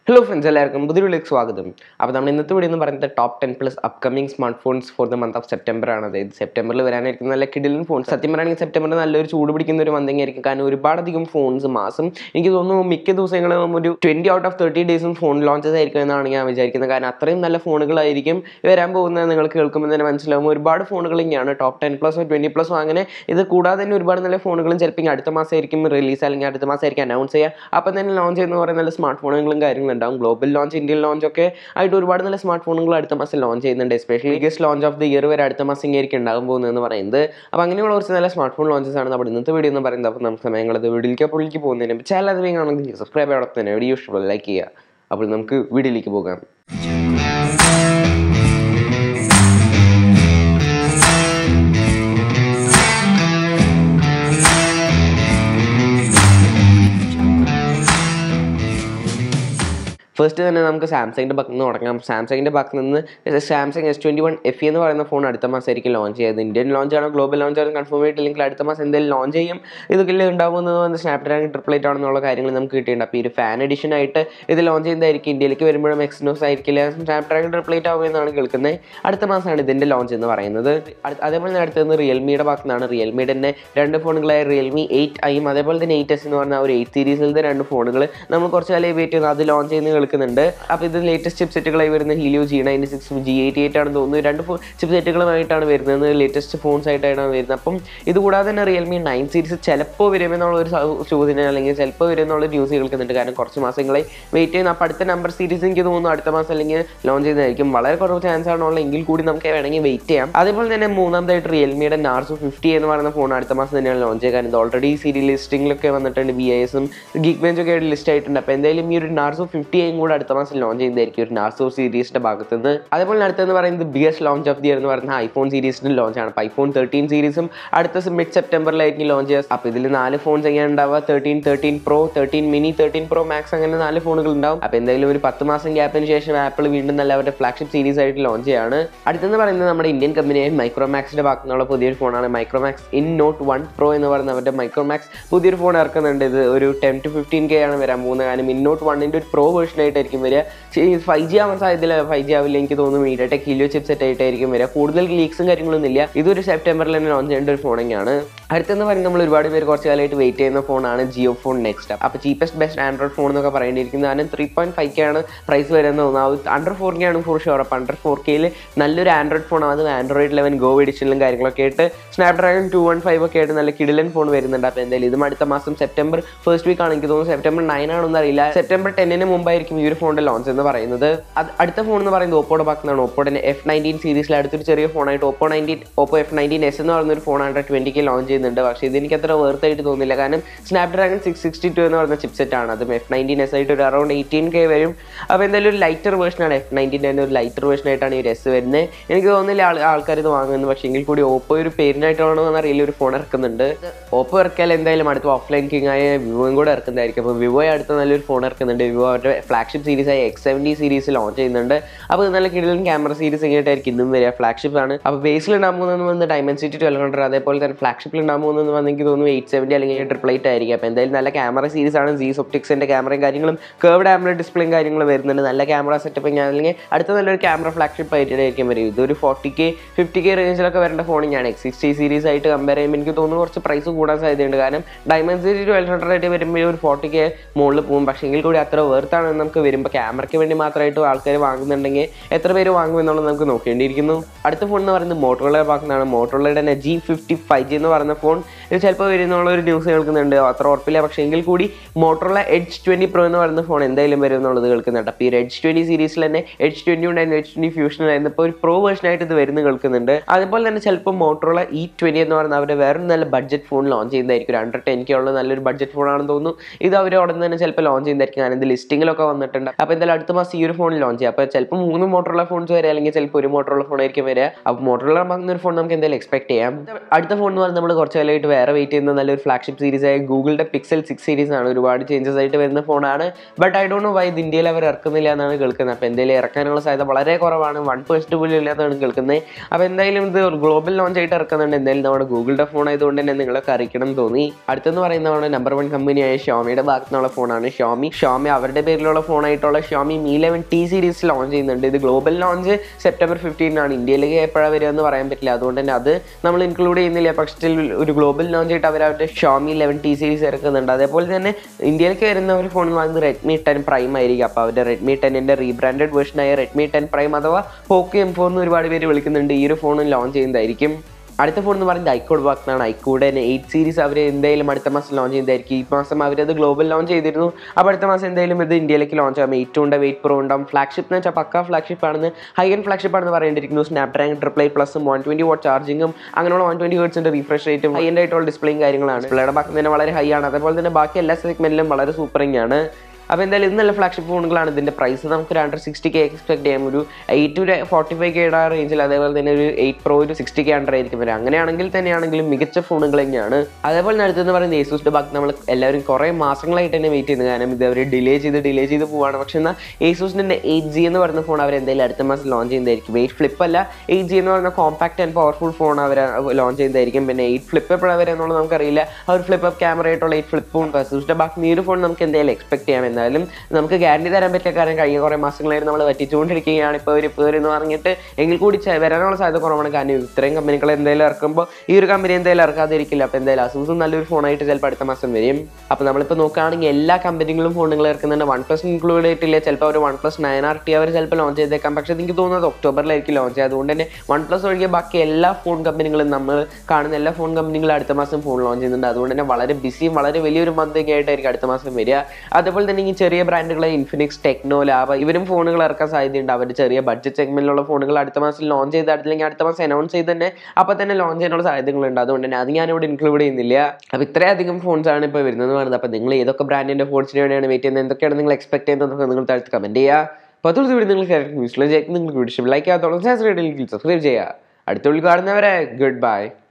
hello friends എല്ലാവർക്കും പുതിയ വീഡിയോയിലേക്ക് സ്വാഗതം അപ്പോൾ നമ്മൾ ഇന്നത്തെ വീഡിയോ എന്ന് പറയുന്നത് top ten plus upcoming smart phones for the month of September ആണ് അതായത് സെപ്റ്റംബറിൽ വരാനായിരിക്കും നല്ല കിഡിലൻ ഫോൺ സത്യം പറയുകയാണെങ്കിൽ സെപ്റ്റംബറിൽ നല്ലൊരു ചൂട് പിടിക്കുന്ന ഒരു മന്തിങ് ആയിരിക്കും കാരണം ഒരുപാടധികം ഫോൺസ് മാസം എനിക്ക് തോന്നുന്നു മിക്ക ദിവസങ്ങളും ഒരു ട്വൻറ്റി ഔട്ട് ഓഫ് തേർട്ടി ഡേയ്സും ഫോൺ ലോഞ്ചസ് ആയിരിക്കും എന്നാണ് ഞാൻ വിചാരിക്കുന്നത് കാരണം അത്രയും നല്ല ഫോണുകളായിരിക്കും വരാൻ പോകുന്നത് നിങ്ങൾ കേൾക്കുമ്പോൾ തന്നെ മനസ്സിലാവും ഒരുപാട് ഫോണുകൾ ഇങ്ങനെയാണ് ടോപ്പ് ടെൻ പ്ലസോ ട്വൻറ്റി പ്ലസോ അങ്ങനെ ഇത് കൂടാതെ തന്നെ ഒരുപാട് നല്ല ഫോണുകളും ചിലപ്പോൾ ഇനി അടുത്ത മാസമായിരിക്കും റിലീസ് അല്ലെങ്കിൽ അടുത്ത മാസമായിരിക്കും അനൗൺസ് ചെയ്യുക അപ്പം തന്നെ ലോഞ്ച് ചെയ്യുന്ന പറയുന്ന നല്ല സ്മാർട്ട് ഫോണുകളും കാര്യങ്ങളും ഉണ്ടാവും ഗ്ലോബൽ ലോഞ്ച് ഇന്ത്യൻ ലോഞ്ച് ഒക്കെ ആയിട്ട് ഒരുപാട് നല്ല സ്മാർട്ട് ഫോണുകൾ അടുത്ത മാസം ലോഞ്ച് ചെയ്യുന്നുണ്ട് especially biggest launch of the year വരെ അടുത്ത മാസം ഇങ്ങനെയായിരിക്കും ഉണ്ടാകാൻ പോകുന്നതെന്ന് പറയുന്നത് അപ്പോൾ അങ്ങനെയുള്ള കുറച്ച് നല്ല സ്മാർട്ട് ഫോൺ ലോഞ്ചസ് ആണ് നമ്മുടെ ഇന്നത്തെ വീഡിയോ എന്ന് പറയുന്നത് അപ്പോൾ നമുക്ക് സമയങ്ങളത് വീഡിയോയിലേക്ക് പുള്ളിക്ക് പോകുന്നതിന് ചാനൽ അത് ആണെങ്കിൽ സബ്സ്ക്രൈബ് ചെയ്യണം തന്നെ വീഡിയോ ഇഷ്ടപ്പെടും ലൈക്ക് ചെയ്യുക അപ്പോൾ നമുക്ക് വീഡിയോയിലേക്ക് പോകാം ഫസ്റ്റ് തന്നെ നമുക്ക് സാംസങ്ങിൻ്റെ ഭാഗത്ത് നിന്ന് തുടങ്ങാം സാംസങ്ങിൻ്റെ ഭാഗത്ത് നിന്ന് Samsung S twenty one F എന്ന് പറയുന്ന ഫോൺ അടുത്ത മാസമായിരിക്കും ലോഞ്ച് ചെയ്യുന്നത് ഇന്ത്യൻ ലോഞ്ച് ആണോ ഗ്ലോബൽ ലോഞ്ച് ആണോ കൺഫേം ആയിട്ടില്ലെങ്കിൽ അടുത്ത മാസം എന്തെങ്കിലും ലോഞ്ച് ചെയ്യും ഇതൊക്കെ ഉണ്ടാകുന്നത് വന്ന് സ്നാപ്ഡ്രാഗൺ ട്രിപ്പിൾ ആണെന്നുള്ള കാര്യങ്ങൾ നമുക്ക് കിട്ടിയിട്ടുണ്ട് അപ്പോൾ ഈ ഒരു ഫാൻ എഡിഷൻ ആയിട്ട് ഇത് ലോഞ്ച് ചെയ്യുന്നതായിരിക്കും ഇന്ത്യയിലേക്ക് വരുമ്പോഴും എക്സ്നോസ് ആയിരിക്കില്ല സ്നാപ്ഡ്രാഗൺ ട്രിപ്പിൾ എയ്റ്റ് ആവുമെന്നാണ് കേൾക്കുന്നത് അടുത്ത മാസമാണ് ഇതിൻ്റെ ലോഞ്ച് എന്ന് പറയുന്നത് അടുത്ത- അതേപോലെ തന്നെ അടുത്തത് റിയൽമിയുടെ ഭാഗത്ത് നിന്നാണ് റിയൽമിയുടെ തന്നെ രണ്ട് ഫോണുകളായ റിയൽമി എയ്റ്റ് ഐയും അതേപോലെ തന്നെ എയ്റ്റ് എസ് എന്ന് പറഞ്ഞ ആ ഒരു എയ്റ്റ് സീരീസിലത്തെ രണ്ട് ഫോണുകൾ നമ്മൾ കുറച്ച് കാലം വെയിറ്റ് ചെയ്യുന്നത് അത് ലോഞ്ച് ചെയ്യുന്ന കേൾക്കുന്നുണ്ട് അപ്പോൾ ഇത് ലേറ്റസ്റ്റ് ചിപ്പ് സെറ്റുകളായി വരുന്ന Helio G ninety six G eighty eight ആണെന്ന് തോന്നുന്നു രണ്ട് ചിപ്പ് സെറ്റുകളുമായിട്ടാണ് വരുന്നത് ലേറ്റസ്റ്റ് ഫോൺസ് ആയിട്ടാണ് വരുന്നത് അപ്പം ഇത് കൂടാതെ തന്നെ റിയൽമി നയൻ സീരീസ് ചിലപ്പോൾ വരുമെന്നുള്ള ഒരു സ- ചോദ്യം അല്ലെങ്കിൽ ചിലപ്പോൾ വരുമെന്നുള്ള ന്യൂസ് കേൾക്കുന്നുണ്ട് കാരണം കുറച്ച് മാസങ്ങളായി വെയിറ്റ് ചെയ്യുന്ന അപ്പോൾ അടുത്ത നമ്പർ സീരീസ് എനിക്ക് തോന്നുന്നു അടുത്ത മാസം അല്ലെങ്കിൽ ലോഞ്ച് ചെയ്യുന്നതായിരിക്കും വളരെ കുറവ് ചാൻസ് ആണുള്ളത് എങ്കിൽ കൂടി നമുക്ക് വേണമെങ്കിൽ വെയിറ്റ് ചെയ്യാം അതേപോലെ തന്നെ മൂന്നാമതായിട്ട് റിയൽമിയുടെ നാർസോ ഫിഫ്റ്റി എന്ന് പറയുന്ന ഫോൺ അടുത്ത മാസം തന്നെയാണ് ലോഞ്ച് ചെയ്യുക കാരണം ഇത് ഓൾറെഡി സീരിയൽ ലിസ്റ്റിംഗിലൊക്കെ വന്നിട്ടുണ്ട് ബി ഐ എസും ഗിഗ് ബെഞ്ച് ഒക്കെ ആയിട്ട് ലിസ്റ്റ് ആയിട്ടുണ്ട് അപ്പോൾ എന്തായാലും ഈ ഒരു നാർസോ ഫിഫ്റ്റിയും കൂടെ അടുത്ത മാസം ലോഞ്ച് ചെയ്യുന്നതായിരിക്കും ഒരു നാർസോ സീരീസിന്റെ ഭാഗത്ത് നിന്ന് അതേപോലെ അടുത്തെന്ന് പറയുന്നത് biggest launch of the year എന്ന് പറയുന്ന ഐഫോൺ സീരീസിന്റെ ലോഞ്ച് ആണ് അപ്പോൾ ഐഫോൺ തേർട്ടീൻ സീരീസും അടുത്ത മിഡ് സെപ്റ്റംബറിലായിരിക്കും ലോഞ്ച് ചെയ്യുക അപ്പോൾ ഇതിൽ നാല് ഫോൺസ് എങ്ങനെ ഉണ്ടാവുക thirteen thirteen pro thirteen mini thirteen pro max അങ്ങനെ നാല് ഫോണുകൾ ഉണ്ടാവും അപ്പോൾ എന്തായാലും ഒരു പത്ത് മാസം ഗ്യാപ്പിന് ശേഷം ആപ്പിൾ വീണ്ടും നല്ല അവരുടെ ഫ്ലാഗ്ഷിപ്പ് സീരീസ് ആയിട്ട് ലോഞ്ച് ചെയ്യാണ് അടുത്തെന്ന് പറയുന്നത് നമ്മുടെ ഇന്ത്യൻ കമ്പനിയായ മൈക്രോമാക്സിന്റെ ഭാഗത്തു നിന്നുള്ള പുതിയൊരു ഫോണാണ് Micromax in note one pro എന്ന് പറയുന്ന അവരുടെ മൈക്രോമാക്സ് പുതിയൊരു ഫോൺ ഇറക്കുന്നുണ്ട് ഇത് ഒരു ടെൻ ടു ഫിഫ്റ്റീൻ കെ ആണ് വരാൻ പോകുന്നത് കാരണം ഇൻ നോട്ട് വണ്ണിൻ്റെ ഒരു പ്രോ വേർഷൻ ആയിട്ടായിരിക്കും വരിക ഫൈവ് ജി ആവാൻ സാധ്യതയില്ല ഫൈവ് ജി ആവില്ല എനിക്ക് തോന്നുന്നു MediaTek Helio chipset ആയിട്ടായിരിക്കും വരിക കൂടുതൽ ലീക്സും കാര്യങ്ങളൊന്നും ഇല്ല ഇതൊരു സെപ്റ്റംബറിൽ തന്നെ ലോഞ്ച് ചെയ്യേണ്ട ഒരു ഫോൺ തന്നെയാണ് അടുത്തെന്ന് പറയുന്നത് നമ്മൾ ഒരുപാട് പേര് കുറച്ച് കാലമായിട്ട് വെയിറ്റ് ചെയ്യുന്ന ഫോണാണ് ജിയോ ഫോൺ നെക്സ്റ്റ് അപ്പോൾ ചീപ്പസ്റ്റ് ബെസ്റ്റ് ആൻഡ്രോയിഡ് ഫോൺ എന്നൊക്കെ പറയേണ്ടിയിരിക്കുന്നത് കാരണം ത്രീ പോയിന്റ് ഫൈവ് കെ ആണ് പ്രൈസ് വരുന്നത് തോന്നുന്നത് അണ്ടർ ഫോർ കെ ആണ് ഫോർ ഷുവർ അപ്പോൾ അണ്ടർ ഫോർ കെയിൽ നല്ലൊരു ആൻഡ്രോയിഡ് ഫോൺ അത് ആൻഡ്രോയിഡ് ലെവൻ ഗോ എഡിഷനിലും കാര്യങ്ങളൊക്കെ ആയിട്ട് സ്നാപ്ഡ്രാഗൺ ടു വൺ ഫൈവ് ഒക്കെ ആയിട്ട് നല്ല കിടിലൻ ഫോൺ വരുന്നുണ്ട് അപ്പോൾ എന്തായാലും ഇതും അടുത്ത മാസം സെപ്റ്റംബർ ഫസ്റ്റ് വീക്ക് ആണ് എനിക്ക് തോന്നുന്നു സെപ്റ്റംബർ നയൻ ആണെന്ന് അറിയില്ല സെപ്റ്റംബർ ടെന്നിന് മുമ്പായിരിക്കും ഈ ഒരു ഫോണിന്റെ ലോഞ്ച് എന്ന് പറയുന്നത് അത് അടുത്ത ഫോൺ എന്ന് പറയുന്നത് ഓപ്പോയുടെ ഭാഗത്താണ് ഓപ്പോയുടെ എഫ് നയൻറ്റീൻ സീരീസിൽ അടുത്തൊരു ചെറിയ ഫോണായിട്ട് Oppo nineteen Oppo F nineteen S എന്ന് പറയുന്ന ഒരു ഫോൺ ഹൺഡ്രഡ് ട്വൻറ്റിക്ക് ലോഞ്ച് ചെയ്യുന്നുണ്ട് പക്ഷേ ഇത് എനിക്ക് അത്ര വേർത്ത് ആയിട്ട് തോന്നില്ല കാരണം സ്നാപ്ഡ്രാഗൺ സിക്സ് സിക്സ്റ്റി ടു എന്ന് പറയുന്ന ചിപ്സെറ്റ് ആണ് അതും എഫ് നയൻറ്റീൻ എസ് ആയിട്ട് ഒരു അറൗണ്ട് എയ്റ്റീൻ കെ വരും അപ്പോൾ എന്തായാലും ഒരു ലൈറ്റർ വേർഷനാണ് എഫ് നയൻറ്റീൻ്റെ തന്നെ ഒരു ലൈറ്റർ വേർഷൻ ആയിട്ടാണ് ഈ ഒരു എസ് വരുന്നത് എനിക്ക് തോന്നുന്നില്ല ആൾ ആൾക്കാർ ഇത് വാങ്ങുന്നത് പക്ഷേ എങ്കിൽ കൂടി ഓപ്പോ ഒരു പേരിനായിട്ടാണോ എന്ന് അറിയില്ല ഒരു ഫോൺ ഇറക്കുന്നുണ്ട് ഓപ്പോ ഇറക്കിയാൽ എന്തായാലും അടുത്ത ഓഫ്ലൈൻ കിങ് ആയ വിവോയും കൂടെ ഇറക്കുന്നതായിരിക്കും അപ്പോൾ വിവോ അടുത്ത നല്ലൊരു ഫോൺ ഇറക്കുന്നുണ്ട് വിവോ അവരുടെ ഫ്ലാഗ്ഷിപ്പ് സീരീസ് ആയ എക്സ് സെവൻറ്റി സീരീസ് ലോഞ്ച് ചെയ്യുന്നുണ്ട് അപ്പോൾ ഇത് നല്ല കിടിലൻ ക്യാമറ സീരീസ് ഇങ്ങോട്ടായിരിക്കും ഇന്നും വരിക ഫ്ലാഗ്ഷിപ്പ് ആണ് അപ്പോൾ ബേസിൽ ഉണ്ടാകാൻ പോകുന്നത് വന്ന് ഡയമണ്ട് സിറ്റി ട്വൽവ് ഹൺഡ്രഡ് അതേപോലെ തന്നെ ഫ്ലാഗ്ഷിപ്പിൽ ഉണ്ടാകാൻ പോകുന്നത് വന്ന് എനിക്ക് തോന്നുന്നു എയ്റ്റ് സെവൻറ്റി അല്ലെങ്കിൽ ട്രിപ്പിൾ എയ്റ്റ് ആയിരിക്കും അപ്പോൾ എന്തായാലും നല്ല ക്യാമറ സീരീസ് ആണ് സീസ് ഒപ്റ്റിക്സിൻ്റെ ക്യാമറയും കാര്യങ്ങളും കേർവ്ഡ് ആംബ്ലർ ഡിസ്പ്ലേയും കാര്യങ്ങളും വരുന്നുണ്ട് നല്ല ക്യാമറ സെറ്റപ്പ് അല്ലെങ്കിൽ അടുത്ത നല്ലൊരു ക്യാമറ ഫ്ലാഗ്ഷിപ്പ് ആയിട്ടായിരിക്കും വരും ഇതൊരു ഫോർട്ടി കെ ഫിഫ്റ്റി കെ റേഞ്ചിലൊക്കെ വരേണ്ട ഫോൺ ഞാൻ എക്സ് സിക്സ്റ്റി സീരീസ് ആയിട്ട് കമ്പയർ ചെയ്യുമ്പോൾ എനിക്ക് തോന്നുന്നു കുറച്ച് പ്രൈസ് കൂടാൻ സാധ്യതയുണ്ട് കാരണം ഡയമണ്ട് സിറ്റി ട്വൽവ് ഹൺഡ്രഡ് ആയിട്ട് വരുമ്പോൾ ഒരു ഫോർട്ടി കെ മുകളിൽ പോകും പക്ഷേ എങ്കിൽ കൂടി അത്ര വേർത്താണ് നമുക്ക് വരുമ്പോൾ ക്യാമറയ്ക്ക് വേണ്ടി മാത്രമായിട്ട് ആൾക്കാർ വാങ്ങുന്നുണ്ടെങ്കിൽ എത്ര പേര് വാങ്ങുമെന്നുള്ളത് നമുക്ക് നോക്കേണ്ടിയിരിക്കുന്നു അടുത്ത ഫോൺ എന്ന് പറയുന്നത് മോട്ടോളയുടെ ഭാഗത്താണ് മോട്ടോളയുടെ തന്നെ ജി ഫിഫ്റ്റി ഫൈവ് ജി എന്ന് പറയുന്ന ഫോൺ ഇത് ചിലപ്പോൾ വരുന്നുള്ള ഒരു ന്യൂസ് കേൾക്കുന്നുണ്ട് അത്ര ഉറപ്പില്ല പക്ഷേ എങ്കിൽ കൂടി മോട്ടോള എഡ്ജ് ട്വൻറ്റി പ്രോ എന്ന് പറയുന്ന ഫോൺ എന്തായാലും വരും എന്നുള്ളത് കേൾക്കുന്നുണ്ട് അപ്പോൾ ഈ എഡ്ജ് ട്വൻറ്റി സീരീസിൽ തന്നെ എഡ്ജ് ട്വൻറ്റി ഉണ്ടായിരുന്നു എഡ്ജ് ട്വൻറ്റി ഫ്യൂഷൻ ആയിരുന്നു ഇപ്പോൾ ഒരു പ്രോ വേർഷൻ ആയിട്ട് ഇത് വരുന്ന കേൾക്കുന്നുണ്ട് അതുപോലെ തന്നെ ചിലപ്പോൾ മോട്ടോള ഇ ട്വൻറ്റി എന്ന് പറയുന്ന അവരുടെ വേറൊരു നല്ല ബഡ്ജറ്റ് ഫോൺ ലോഞ്ച് ചെയ്യുന്നതായിരിക്കും ഒരു ഹൺഡ്രഡ് ടെൻ കെ ഉള്ള നല്ലൊരു ബഡ്ജറ്റ് ഫോണാണെന്ന് തോന്നുന്നു ഇത് അവർ ഉടനെ തന്നെ ചിലപ്പോൾ ലോഞ്ച് ചെയ്യുന്നതായിരിക്കും കാരണം ഇത് ലിസ്റ്റിങ്ങിലൊക്കെ വന്നിട്ടുണ്ട് അപ്പോൾ എന്തായാലും അടുത്ത മാസം ഈ ഒരു ഫോൺ ലോഞ്ച് ചെയ്യുക അപ്പോൾ ചിലപ്പോൾ മൂന്ന് മോട്ടറുള്ള ഫോൺസ് വരിക അല്ലെങ്കിൽ ചിലപ്പോൾ ഒരു മോട്ടറുള്ള ഫോൺ ആയിരിക്കും വരിക അപ്പോൾ മോട്ടറുള്ള വാങ്ങുന്ന ഒരു ഫോൺ നമുക്ക് എന്തായാലും എക്സ്പെക്ട് ചെയ്യാം അടുത്ത ഫോൺ എന്ന് പറയുന്നത് നമ്മൾ കുറച്ച് കാലമായിട്ട് ഏറെ വെയിറ്റ് ചെയ്യുന്ന നല്ലൊരു ഫ്ലാഗ്ഷിപ്പ് സീരീസ് ആയ ഗൂഗിളിൻ്റെ പിക്സൽ സിക്സ് സീരീസ് ആണ് ഒരുപാട് ചേഞ്ചസ് ആയിട്ട് വരുന്ന ഫോണാണ് but I don't know why ഇത് ഇന്ത്യയിൽ അവർ ഇറക്കുന്നില്ല എന്നാണ് കേൾക്കുന്നത് അപ്പോൾ എന്തെങ്കിലും ഇറക്കാനുള്ള സാധ്യത വളരെ കുറവാണ് വൺ പെർസെൻറ്റ് പോലും ഇല്ലാത്തതാണ് കേൾക്കുന്നത് അപ്പോൾ എന്തായാലും ഇത് ഗ്ലോബൽ ലോഞ്ച് ആയിട്ട് ഇറക്കുന്നുണ്ട് എന്തായാലും നമ്മുടെ ഗൂഗിളിൻ്റെ ഫോൺ ആയതുകൊണ്ട് തന്നെ നിങ്ങളൊക്കെ അറിയിക്കണം എന്ന് തോന്നി അടുത്തെന്ന് പറയുന്നതാണ് നമ്പർ വൺ കമ്പനിയായ ഷോമിയുടെ ഭാഗത്തു നിന്നുള്ള ഫോണാണ് ഷോമി ഷോമി അവരുടെ പേരിലുള്ള ഫോണായിട്ടുള്ള Xiaomi Mi eleven T series launch ചെയ്യുന്നുണ്ട് ഇത് ഗ്ലോബൽ ലോഞ്ച് സെപ്റ്റംബർ ഫിഫ്റ്റീൻ ആണ് ഇന്ത്യയിലേക്ക് എപ്പോഴാണ് വരിക എന്ന് പറയാൻ പറ്റില്ല അതുകൊണ്ട് തന്നെ അത് നമ്മൾ ഇൻക്ലൂഡ് ചെയ്യുന്നില്ല പക്ഷേ still ഒരു ഗ്ലോബൽ ലോഞ്ച് ആയിട്ട് അവർ അവരുടെ ഷോമി ലെവൻ ടി സീരീസ് ഇറക്കുന്നുണ്ട് അതേപോലെ തന്നെ ഇന്ത്യയിലേക്ക് വരുന്ന ഒരു ഫോൺ എന്ന് പറയുന്നത് റെഡ്മി ടെൻ പ്രൈം ആയിരിക്കും അപ്പോൾ അവരുടെ റെഡ്മി ടെന്നിൻ്റെ റീബ്രാൻഡഡ് വേർഷനായ റെഡ്മി ടെൻ പ്രൈം അഥവാ പോക്കോ എം ഫോർ എന്ന് ഒരുപാട് പേര് വിളിക്കുന്നുണ്ട് ഈ ഒരു ഫോൺ ലോഞ്ച് ചെയ്യുന്നതായിരിക്കും അടുത്ത ഫോൺ എന്ന് പറയുന്നത് ഐക്കോഡ് ബാക്സാണ് ഐക്കോഡ് തന്നെ എയ്റ്റ് സീരീസ് അവർ എന്തായാലും അടുത്ത മാസം ലോഞ്ച് ചെയ്തായിരിക്കും ഈ മാസം അവരത് ഗ്ലോബൽ ലോഞ്ച് ചെയ്തിരുന്നു അപ്പോൾ അടുത്ത മാസം എന്തായാലും ഇത് ഇന്ത്യയിലേക്ക് ലോഞ്ച് ആകും എയ്റ്റ് ഉണ്ട് വെയിറ്റ് പ്രോ ഉണ്ടാവും ഫ്ലാഗ്ഷിപ്പ് എന്ന് വെച്ചാൽ പക്ക ഫ്ലാഗ്ഷിപ്പ് ആണെന്ന് ഹൈ എൻ ഫ്ലാഗ്ഷിപ്പ് ആണെന്ന് പറയേണ്ടിയിരിക്കുന്നു സ്നാപ്ഡ്രാഗൺ ട്രിപ്പിൾ ഐ പ്ലസും വൺ ട്വൻറ്റി വാട്ട് ചാർജിങ്ങും അങ്ങനെയുള്ള വൺ ട്വൻറ്റി ഹേർട്സിൻ്റെ റിഫ്രഷ് റേറ്റും ഹൈ എൻഡ് ആയിട്ടുള്ള ഡിസ്പ്ലേയും കാര്യങ്ങളാണ് ഡിസ്പ്ലേയുടെ ഭാഗത്ത് തന്നെ വളരെ ഹൈ ആണ് അതേപോലെ തന്നെ ബാക്കി എല്ലാ സെഗ്മെന്റിലും വളരെ സൂപ്പറിംഗ് ആണ് അപ്പോൾ എന്തായാലും ഇത് നല്ല ഫ്ലാഗ്ഷിപ്പ് ഫോണുകളാണ് ഇതിൻ്റെ പ്രൈസ് നമുക്ക് ഒരു ഹൺഡ്രഡ് സിക്സ്റ്റി കെ എക്സ്പെക്ട് ചെയ്യാം ഒരു എയ്റ്റ് ടു ഫോർട്ടി ഫൈവ് കെയുടെ റേഞ്ചിൽ അതേപോലെ തന്നെ ഒരു എയ്റ്റ് പ്രോ ഒരു സിക്സ്റ്റി കെ ഹൺഡ്രഡ് ആയിരിക്കും വരും അങ്ങനെയാണെങ്കിൽ തന്നെയാണെങ്കിലും മികച്ച ഫോണുകൾ തന്നെയാണ് അതേപോലെ തന്നെ അടുത്തെന്ന് പറയുന്നത് ഏസൂസിൻ്റെ ഭാഗത്ത് നമ്മൾ എല്ലാവരും കുറേ മാസങ്ങളായിട്ട് തന്നെ വെയിറ്റ് ചെയ്യുന്നത് കാരണം ഇത് അവർ ഡിലേ ചെയ്ത് ഡിലേ ചെയ്ത് പോവാണ് പക്ഷേ എന്നാൽ ഏസൂസിൻ്റെ എയ്റ്റ് ജി എന്ന് പറയുന്ന ഫോൺ അവർ എന്തായാലും അടുത്ത മാസം ലോഞ്ച് ചെയ്യുന്നതായിരിക്കും എയ്റ്റ് ഫ്ലിപ്പ് അല്ല എയ്റ്റ് ജി എന്ന് പറയുന്ന കോമ്പാക്ട് ആൻഡ് പവർഫുൾ ഫോൺ അവർ ലോഞ്ച് ചെയ്യുന്നതായിരിക്കും പിന്നെ എയ്റ്റ് ഫ്ലിപ്പ് എപ്പോഴാണ് വരിക എന്നുള്ളത് നമുക്കറിയില്ല ആ ഒരു ഫ്ലിപ്പ് അപ്പ് ക്യാമറ ആയിട്ടുള്ള എയ്റ്റ് ഫ്ലിപ്പ് ഫോൺ ഏസൂസിൻ്റെ ഭാഗത്ത് ഈ ഒരു ഫോൺ നമുക്ക് എന്തായാലും എക്സ്പെക്ട് ചെയ്യാം എന്നാലും നമുക്ക് ഗ്യാരണ്ടി തരാൻ പറ്റില്ല കാരണം കഴിഞ്ഞ കുറേ മാസങ്ങളായിട്ട് നമ്മൾ പറ്റിച്ചുകൊണ്ടിരിക്കുകയാണ് ഇപ്പോൾ ഒരു പേര് എന്ന് പറഞ്ഞിട്ട് എങ്കിൽ കൂടി ചെ- വരാനുള്ള സാധ്യത കുറവാണ് കാരണം ഇത്രയും കമ്പനികൾ എന്തായാലും ഇറക്കുമ്പോൾ ഈ ഒരു കമ്പനി എന്തായാലും ഇറക്കാതിരിക്കില്ല അപ്പോൾ എന്തായാലും അസൂസും നല്ലൊരു ഫോണായിട്ട് ചിലപ്പോൾ അടുത്ത മാസം വരും അപ്പോൾ നമ്മളിപ്പോൾ നോക്കുകയാണെങ്കിൽ എല്ലാ കമ്പനികളും ഫോണുകൾ ഇറക്കുന്നുണ്ട് വൺ പ്ലസ് ഇൻക്ലൂഡ് ചെയ്തിട്ടില്ല ചിലപ്പോൾ അവർ OnePlus nine R T അവർ ചിലപ്പോൾ ലോഞ്ച് ചെയ്തേക്കാം പക്ഷേ എനിക്ക് തോന്നുന്നത് ഒക്ടോബറിലായിരിക്കും ലോഞ്ച് ചെയ്യുക അതുകൊണ്ട് തന്നെ വൺ പ്ലസ് ഒഴികെ ബാക്കി എല്ലാ ഫോൺ കമ്പനികളും നമ്മൾ കാണുന്ന എല്ലാ ഫോൺ കമ്പനികളും അടുത്ത മാസം ഫോൺ ലോഞ്ച് ചെയ്യുന്നുണ്ട് അതുകൊണ്ട് തന്നെ വളരെ ബിസിയും വളരെ വലിയൊരു മന്തൊക്കെ ആയിട്ടായിരിക്കും അടുത്ത മാസം വരിക അതുപോലെ തന്നെ ഈ ചെറിയ ബ്രാൻഡുകളെ ഇൻഫിനിക്സ് ടെക്നോ ലാബ് ഇവരും ഫോണുകൾ ഇറക്കാൻ സാധ്യതയുണ്ട് അവരുടെ ചെറിയ ബഡ്ജറ്റ് സെഗ്മെന്റിലുള്ള ഫോണുകൾ അടുത്ത മാസം ലോഞ്ച് ചെയ്ത് അടുത്തില്ലെങ്കിൽ അടുത്ത മാസം അനൗൺസ് ചെയ്ത് തന്നെ അപ്പോൾ തന്നെ ലോഞ്ച് ചെയ്യാനുള്ള സാധ്യതകളുണ്ട് അതുകൊണ്ട് തന്നെ അത് ഞാനിവിടെ ഇൻക്ലൂഡ് ചെയ്യുന്നില്ല അപ്പോൾ ഇത്രയധികം ഫോൺസ് ആണ് ഇപ്പോൾ വരുന്നത് പറയുന്നത് അപ്പോൾ നിങ്ങൾ ഏതൊക്കെ ബ്രാൻഡിൻ്റെ ഫോൺസിന് വേണ്ടിയാണ് വെയിറ്റ് ചെയ്യുന്നത് എന്തൊക്കെയാണ് നിങ്ങൾ എക്സ്പെക്ട് ചെയ്യുന്നതൊക്കെ നിങ്ങൾ താഴത്ത് കമൻറ്റ് ചെയ്യുക അപ്പോൾ അതുകൊണ്ട് വീഡിയോ നിങ്ങൾ ന്യൂസിലേക്ക് നിങ്ങൾക്ക് വീഡിയോ ലൈക്ക് ചെയ്യാത്തോളം സബ്സ്ക്രൈബ് ചെയ്യുക അടുത്ത വീഡിയോ കാണുന്നവരെ ഗുഡ് ബൈ